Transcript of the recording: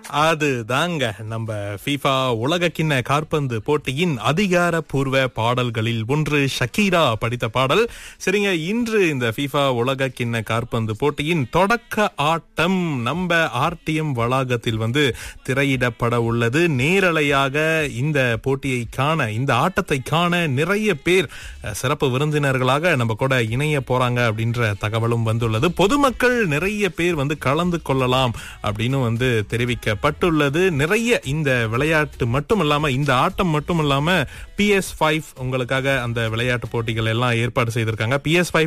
அதுதாங்க நம்ம FIFA உலக கிண்ண காற்பந்து போட்டியின் அதிகாரப்பூர்வ பாடல்களில் ஒன்று ஷக்கீரா படித்த பாடல் சரிங்க இன்று இந்த FIFA உலக கிண்ண காற்பந்து போட்டியின் தொடக்க ஆட்டம் நம்ம ஆர்டிஎம் வளாகத்தில் வந்து திரையிடப்பட உள்ளது நேரலையாக இந்த போட்டியை காண இந்த ஆட்டத்தை காண நிறைய பேர் அஹ், சிறப்பு விருந்தினர்களாக நம்ம கூட இணைய போறாங்க அப்படின்ற தகவலும் வந்துள்ளது பொதுமக்கள் நிறைய பேர் வந்து கலந்து கொள்ளலாம் அப்படின்னு வந்து தெரிவிக்கப்பட்டுள்ளது நிறைய இந்த விளையாட்டு மட்டும் இல்லாம இந்த ஆட்டம் மட்டும் இல்லாம பிஎஸ் ஃபைவ் உங்களுக்காக அந்த விளையாட்டு போட்டிகள் எல்லாம் ஏற்பாடு செய்திருக்காங்க பிஎஸ்